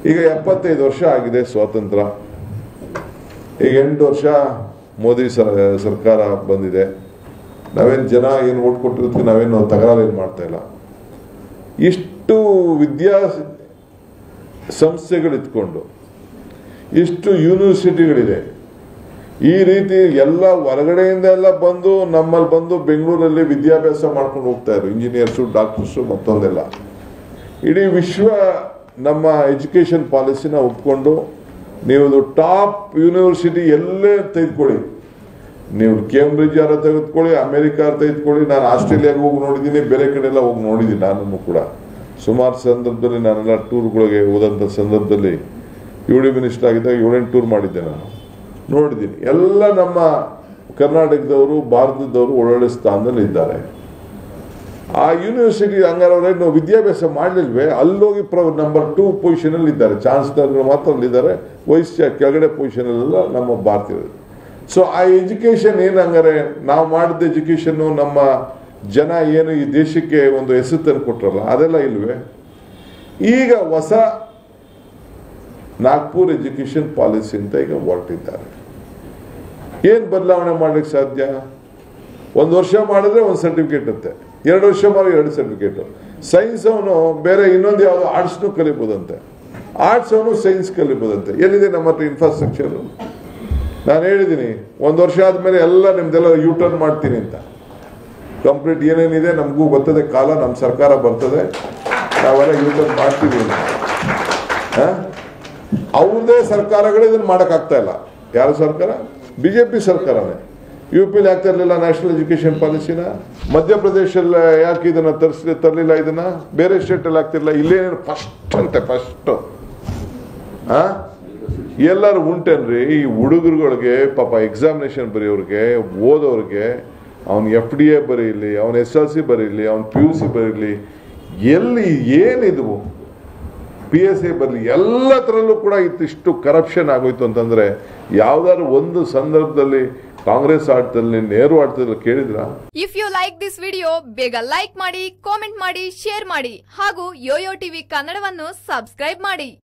ಈಗ ಎಪ್ಪತ್ತೈದು ವರ್ಷ ಆಗಿದೆ ಸ್ವಾತಂತ್ರ್ಯ ಈಗ ಎಂಟು ವರ್ಷ ಮೋದಿ ಸರ್ ಸರ್ಕಾರ ಬಂದಿದೆ ನಾವೇನು ಜನ ಏನು ಓಟ್ ಕೊಟ್ಟಿರೋದಕ್ಕೆ ನಾವೇನು ತಕರಾರು ಏನು ಮಾಡ್ತಾ ಇಲ್ಲ ಇಷ್ಟು ವಿದ್ಯಾ ಸಂಸ್ಥೆಗಳಿದ್ಕೊಂಡು ಇಷ್ಟು ಯೂನಿವರ್ಸಿಟಿಗಳಿದೆ ಈ ರೀತಿ ಎಲ್ಲ ಹೊರಗಡೆಯಿಂದ ಎಲ್ಲ ಬಂದು ನಮ್ಮಲ್ಲಿ ಬಂದು ಬೆಂಗಳೂರಲ್ಲಿ ವಿದ್ಯಾಭ್ಯಾಸ ಮಾಡ್ಕೊಂಡು ಹೋಗ್ತಾ ಇದ್ರು ಇಂಜಿನಿಯರ್ಸು ಡಾಕ್ಟರ್ಸು ಮತ್ತೊಂದೆಲ್ಲ ಇಡೀ ವಿಶ್ವ ನಮ್ಮ ಎಜುಕೇಷನ್ ಪಾಲಿಸಿನ ಒಪ್ಕೊಂಡು ನೀವು ಟಾಪ್ ಯೂನಿವರ್ಸಿಟಿ ಎಲ್ಲೇ ತೆಗೆದುಕೊಳ್ಳಿ ನೀವು ಕೇಂಬ್ರಿಡ್ಜ್ ಯಾರ ತೆಗೆದುಕೊಳ್ಳಿ ಅಮೆರಿಕ ತೆಗೆದುಕೊಳ್ಳಿ ನಾನು ಆಸ್ಟ್ರೇಲಿಯಾಗೆ ಹೋಗಿ ನೋಡಿದ್ದೀನಿ ಬೇರೆ ಕಡೆ ಎಲ್ಲ ಹೋಗಿ ನೋಡಿದ್ದೀನಿ ನಾನು ಕೂಡ ಸುಮಾರು ಸಂದರ್ಭದಲ್ಲಿ ನಾನೆಲ್ಲ ಟೂರ್ಗಳಿಗೆ ಹೋದಂಥ ಸಂದರ್ಭದಲ್ಲಿ ಯು ಡಿ ಮಿನಿಸ್ಟರ್ ಆಗಿದ್ದಾಗ ಏಳೆಂಟು ಟೂರ್ ಮಾಡಿದ್ದೆ ನಾನು ನೋಡಿದ್ದೀನಿ ಎಲ್ಲ ನಮ್ಮ ಕರ್ನಾಟಕದವರು ಭಾರತದವರು ಒಳ್ಳೊಳ್ಳೆ ಸ್ಥಾನದಲ್ಲಿ ಇದ್ದಾರೆ ಆ ಯೂನಿವರ್ಸಿಟಿ ಹಂಗಾರವ್ರೆ ನಾವು ವಿದ್ಯಾಭ್ಯಾಸ ಮಾಡಲಿಲ್ವೇ ಅಲ್ಲೋಗಿ ಪ್ರ ನಂಬರ್ ಟೂ ಪೊಸಿಷನಲ್ಲಿ ಇದ್ದಾರೆ ಚಾನ್ಸಲರ್ಗಳು ಮಾತ್ರ ಅಲ್ಲಿದ್ದಾರೆ ವೈಸ್ ಚಾ- ಕೆಳಗಡೆ ಪೊಸಿಷನಲ್ಲೆಲ್ಲ ನಮ್ಮ ಭಾರತೀಯರು ಸೊ ಆ ಎಜುಕೇಶನ್ ಏನು ಹಂಗಾರೆ ನಾವು ಮಾಡಿದ ಎಜುಕೇಶನ್ನು ನಮ್ಮ ಜನ ಏನು ಈ ದೇಶಕ್ಕೆ ಒಂದು ಹೆಸರು ತಂದು ಕೊಟ್ರಲ್ಲ ಅದೆಲ್ಲ ಇಲ್ವೇ ಈಗ ಹೊಸ ನಾಗ್ಪುರ್ ಎಜುಕೇಶನ್ ಪಾಲಿಸಿ ಅಂತ ಈಗ ಹೊರಟಿದ್ದಾರೆ ಏನು ಬದಲಾವಣೆ ಮಾಡ್ಲಿಕ್ಕೆ ಸಾಧ್ಯ ಒಂದು ವರ್ಷ ಮಾಡಿದ್ರೆ ಒಂದು ಸರ್ಟಿಫಿಕೇಟ್ ಇರುತ್ತೆ ಎರಡು ವರ್ಷ ಮಾಡಿದ್ರೆ ಎರಡು ಸರ್ಟಿಫಿಕೇಟ್ ಸೈನ್ಸ್ ಅವನು ಬೇರೆ ಇನ್ನೊಂದು ಯಾವುದು ಆರ್ಟ್ಸ್ನು ಕಲಿಬೋದಂತೆ ಆರ್ಟ್ಸ್ ಅವನು ಸೈನ್ಸ್ ಕಲಿಬೋದಂತೆ ಎಲ್ಲಿದೆ ನಮ್ಮ ಹತ್ರ ಇನ್ಫ್ರಾಸ್ಟ್ರಕ್ಚರ್ ನಾನು ಹೇಳಿದ್ದೀನಿ ಒಂದು ವರ್ಷ ಆದಮೇಲೆ ಎಲ್ಲ ನಿಮ್ದೆಲ್ಲ ಯೂ ಟರ್ನ್ ಮಾಡ್ತೀನಿ ಅಂತ ಕಂಪ್ಲೀಟ್ ಏನೇನಿದೆ ನಮಗೂ ಬರ್ತದೆ ಕಾಲ ನಮ್ಮ ಸರ್ಕಾರ ಬರ್ತದೆ ನಾವೆಲ್ಲ ಯೂ ಟರ್ನ್ ಮಾಡ್ತೀವಿ ಅಂತ ಹ? ಅವ್ರದೇ ಸರ್ಕಾರಗಳು ಇದನ್ನ ಮಾಡೋಕ್ಕಾಗ್ತಾ ಇಲ್ಲ ಯಾರ ಸರ್ಕಾರ ಬಿಜೆಪಿ ಸರ್ಕಾರನೇ ಯು ಪಿಲಿ ಆಗ್ತಾ ಇರಲಿಲ್ಲ ನ್ಯಾಷನಲ್ ಎಜುಕೇಶನ್ ಪಾಲಿಸಿನ ಮಧ್ಯಪ್ರದೇಶಲ್ಲಿ ಯಾಕೆ ಇದನ್ನ ತರಿಸಲಿ ತರಲಿಲ್ಲ ಇದನ್ನ ಬೇರೆ ಸ್ಟೇಟಲ್ಲಿ ಆಗ್ತಿರಲಿಲ್ಲ ಇಲ್ಲೇ ಫಸ್ಟ್ ಅಂತೆ ಫಸ್ಟ್ ಆ ಎಲ್ಲರೂ ಉಂಟೇನ್ರಿ ಈ ಹುಡುಗರುಗಳಿಗೆ ಪಾಪ ಎಕ್ಸಾಮಿನೇಷನ್ ಬರೆಯೋರಿಗೆ ಓದೋರಿಗೆ ಅವ್ನು ಎಫ್ ಡಿ ಎ ಬರೀಲಿ ಅವ್ನು ಎಸ್ ಎಲ್ ಸಿ ಬರೀಲಿ ಅವ್ನು ಪಿ ಯು ಸಿ ಬರೀಲಿ ಎಲ್ಲಿ ಏನಿದ್ವು ಪಿ ಎಸ್ ಎ ಬರಲಿ ಎಲ್ಲ ಥರಲ್ಲೂ ಕೂಡ ಇತ್ತಿಷ್ಟು ಕರಪ್ಷನ್ ಆಗೋಯ್ತು ಅಂತಂದ್ರೆ ಯಾವ್ದಾದ್ರು ಒಂದು ಸಂದರ್ಭದಲ್ಲಿ ಕಾಂಗ್ರೆಸ್ ಆಟದಲ್ಲಿ ನೇರು ಆಟದಲ್ಲಿ ಕೇಳಿದ್ರ if you like this video ಬೇಗ ಲೈಕ್ ಮಾಡಿ ಕಾಮೆಂಟ್ ಮಾಡಿ ಶೇರ್ ಮಾಡಿ ಹಾಗೂ ಯೋಯೋ ಟಿವಿ ಕನ್ನಡವನ್ನು ಸಬ್ಸ್ಕ್ರೈಬ್ ಮಾಡಿ